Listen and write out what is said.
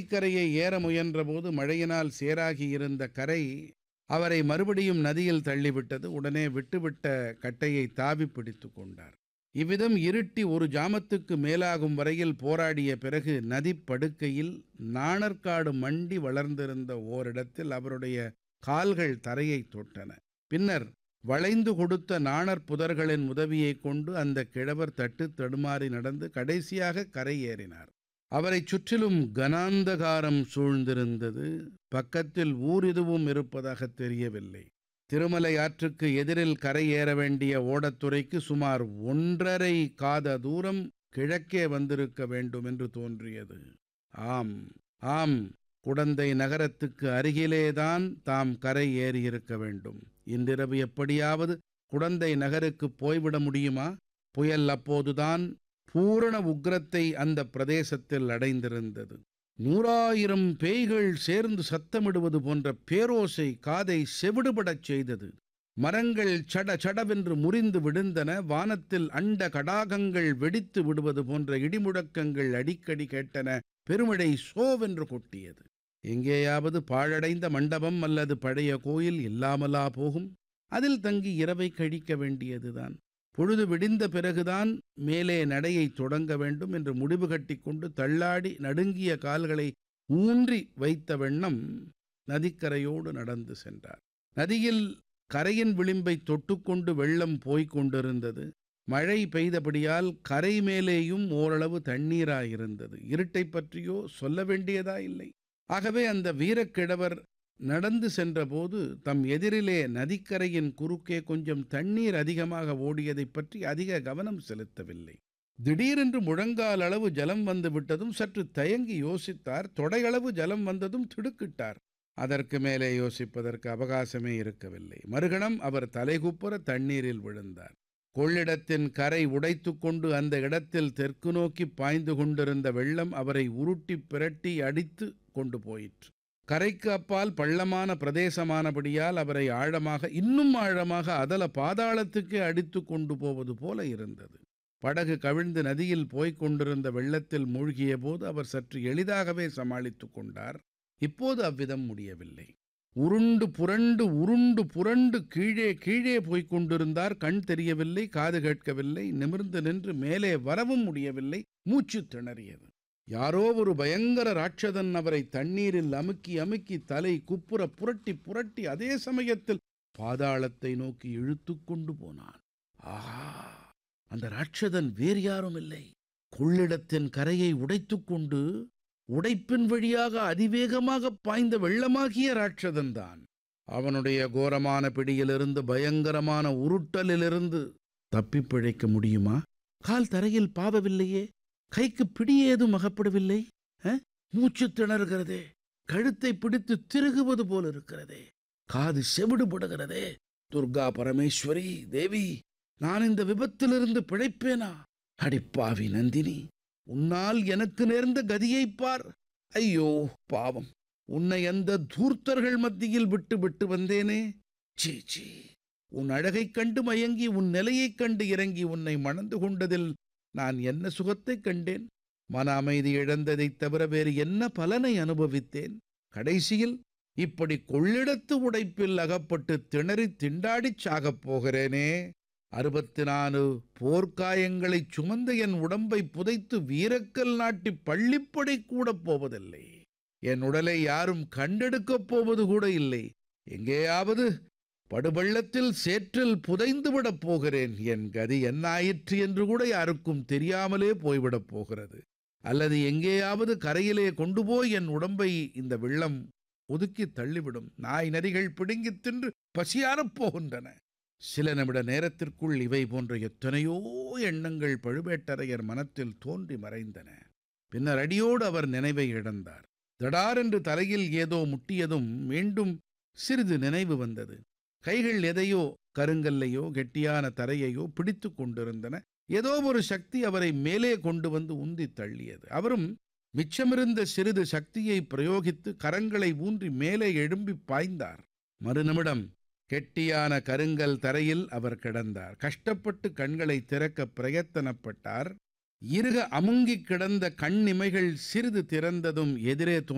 நதிக்கரையை ஏற முயன்றபோது மழையினால் சேராகியிருந்த கரை அவரை மறுபடியும் நதியில் தள்ளிவிட்டது உடனே விட்டுவிட்ட கட்டையை தாவி பிடித்து கொண்டார் இவ்விதம் இருட்டி ஒரு ஜாமத்துக்கு மேலாகும் வரையில் போராடிய பிறகு நதிப்படுக்கையில் நாணற்காடு மண்டி வளர்ந்திருந்த ஓரிடத்தில் அவருடைய கால்கள் தரையை தொட்டன பின்னர் வளைந்து கொடுத்த நாணற் புதர்களின் உதவியைக் கொண்டு அந்த கிழவர் தட்டு தடுமாறி நடந்து கடைசியாக கரை ஏறினார் அவரைச் சுற்றிலும் கனாந்தகாரம் சூழ்ந்திருந்தது பக்கத்தில் ஊர் எதுவும் இருப்பதாக தெரியவில்லை திருமலை ஆற்றுக்கு எதிரில் கரை ஏற வேண்டிய ஓடத்துறைக்கு சுமார் ஒன்றரை காத தூரம் கிழக்கே வந்திருக்க வேண்டும் என்று தோன்றியது ஆம் ஆம் குடந்தை நகரத்துக்கு அருகிலேதான் தாம் கரை ஏறியிருக்க வேண்டும் இன்றிரவு எப்படியாவது குடந்தை நகருக்கு போய்விட முடியுமா புயல் அப்போதுதான் பூரண உக்கிரத்தை அந்த பிரதேசத்தில் அடைந்திருந்தது நூறாயிரம் பேய்கள் சேர்ந்து சத்தமிடுவது போன்ற பேரோசை காதை செவிடுபடச் செய்தது மரங்கள் சட சடவென்று முறிந்து விழுந்தன வானத்தில் அண்ட கடாகங்கள் வெடித்து விடுவது போன்ற இடிமுழக்கங்கள் அடிக்கடி கேட்டன பெருமழை சோவென்று கொட்டியது எங்கேயாவது பாழடைந்த மண்டபம் அல்லது பழைய கோயில் இல்லாமலா போகும் அதில் தங்கி இரவை கழிக்க வேண்டியதுதான் பொழுது விடிந்த பிறகுதான் மேலே நடையை தொடங்க வேண்டும் என்று முடிவு கட்டிக்கொண்டு தள்ளாடி நடுங்கிய கால்களை ஊன்றி வைத்த வண்ணம் நதிக்கரையோடு நடந்து சென்றார் நதியில் கரையின் விளிம்பை தொட்டுக்கொண்டு வெள்ளம் போய்க் கொண்டிருந்தது மழை பெய்தபடியால் கரை மேலேயும் ஓரளவு தண்ணீராயிருந்தது இருட்டை பற்றியோ சொல்ல வேண்டியதா இல்லை ஆகவே அந்த வீரக்கிழவர் நடந்து சென்றபோது தம் எதிரிலே நதிக்கரையின் குறுக்கே கொஞ்சம் தண்ணீர் அதிகமாக ஓடியதைப் பற்றி அதிக கவனம் செலுத்தவில்லை திடீரென்று முழங்கால் அளவு ஜலம் வந்து விட்டதும் சற்று தயங்கி யோசித்தார் தொடையளவு ஜலம் வந்ததும் திடுக்கிட்டார் அதற்கு மேலே யோசிப்பதற்கு அவகாசமே இருக்கவில்லை மறுகணம் அவர் தலைகுப்புற தண்ணீரில் விழுந்தார் கொள்ளிடத்தின் கரை உடைத்து கொண்டு அந்த இடத்தில் தெற்கு நோக்கி பாய்ந்து கொண்டிருந்த வெள்ளம் அவரை உருட்டி பிரட்டி அடித்து கொண்டு போயிற்று கரைக்கு அப்பால் பள்ளமான பிரதேசமானபடியால் அவரை ஆழமாக இன்னும் ஆழமாக அதல பாதாளத்துக்கே அடித்து கொண்டு போவது போல இருந்தது படகு கவிழ்ந்து நதியில் போய்க் கொண்டிருந்த வெள்ளத்தில் மூழ்கிய போது அவர் சற்று எளிதாகவே சமாளித்துக் கொண்டார் இப்போது அவ்விதம் முடியவில்லை உருண்டு புரண்டு உருண்டு புரண்டு கீழே கீழே போய்க் கொண்டிருந்தார் கண் தெரியவில்லை காது கேட்கவில்லை நிமிர்ந்து நின்று மேலே வரவும் முடியவில்லை மூச்சு திணறியது யாரோ ஒரு பயங்கர ராட்சதன் அவரை தண்ணீரில் அமுக்கி அமுக்கி தலை குப்புற புரட்டி புரட்டி அதே சமயத்தில் பாதாளத்தை நோக்கி இழுத்து கொண்டு போனான் ஆஹா அந்த ராட்சதன் வேறு யாரும் இல்லை கொள்ளிடத்தின் கரையை உடைத்துக் கொண்டு உடைப்பின் வழியாக அதிவேகமாக பாய்ந்த வெள்ளமாகிய ராட்சதன் தான் அவனுடைய கோரமான பிடியிலிருந்து பயங்கரமான உருட்டலிலிருந்து தப்பிப் பிழைக்க முடியுமா கால் தரையில் பாவவில்லையே கைக்கு பிடி ஏதும் அகப்படவில்லை மூச்சு திணறுகிறதே கழுத்தை பிடித்து திருகுவது போல இருக்கிறதே காது செவிடுபடுகிறதே துர்கா பரமேஸ்வரி தேவி நான் இந்த விபத்திலிருந்து பிழைப்பேனா அடிப்பாவி நந்தினி உன்னால் எனக்கு நேர்ந்த கதியைப் பார் ஐயோ பாவம் உன்னை அந்த தூர்த்தர்கள் மத்தியில் விட்டு விட்டு வந்தேனே சீ சீ உன் அழகைக் கண்டு மயங்கி உன் நிலையைக் கண்டு இறங்கி உன்னை மணந்து கொண்டதில் நான் என்ன சுகத்தைக் கண்டேன் மன அமைதி இழந்ததைத் தவிர வேறு என்ன பலனை அனுபவித்தேன் கடைசியில் இப்படி கொள்ளிடத்து உடைப்பில் அகப்பட்டு திணறி திண்டாடிச் சாகப் போகிறேனே அறுபத்தி நாலு போர்க்காயங்களைச் சுமந்த என் உடம்பை புதைத்து வீரக்கல் நாட்டி பள்ளிப்படை கூட போவதில்லை என் உடலை யாரும் கண்டெடுக்கப் போவது கூட இல்லை எங்கேயாவது படுபள்ளத்தில் சேற்றில் புதைந்து விடப் போகிறேன் என் கதி என்னாயிற்று என்று கூட யாருக்கும் தெரியாமலே போய்விடப் போகிறது அல்லது எங்கேயாவது கரையிலே கொண்டு போய் என் உடம்பை இந்த வெள்ளம் ஒதுக்கி தள்ளிவிடும் நாய் நரிகள் பிடுங்கித் தின்று பசியாரப் போகின்றன சில நிமிட நேரத்திற்குள் இவை போன்ற எத்தனையோ எண்ணங்கள் பழுவேட்டரையர் மனத்தில் தோன்றி மறைந்தன பின்னர் அடியோடு அவர் நினைவை இழந்தார் தடாரென்று தலையில் ஏதோ முட்டியதும் மீண்டும் சிறிது நினைவு வந்தது கைகள் எதையோ கருங்கல்லையோ கெட்டியான தரையையோ பிடித்து கொண்டிருந்தன ஏதோ ஒரு சக்தி அவரை மேலே கொண்டு வந்து உந்தி தள்ளியது அவரும் மிச்சமிருந்த சிறிது சக்தியை பிரயோகித்து கரங்களை ஊன்றி மேலே எழும்பி பாய்ந்தார் மறுநிமிடம் கெட்டியான கருங்கல் தரையில் அவர் கிடந்தார் கஷ்டப்பட்டு கண்களை திறக்க பிரயத்தனப்பட்டார் இருக அமுங்கிக் கிடந்த கண்ணிமைகள் சிறிது திறந்ததும் எதிரே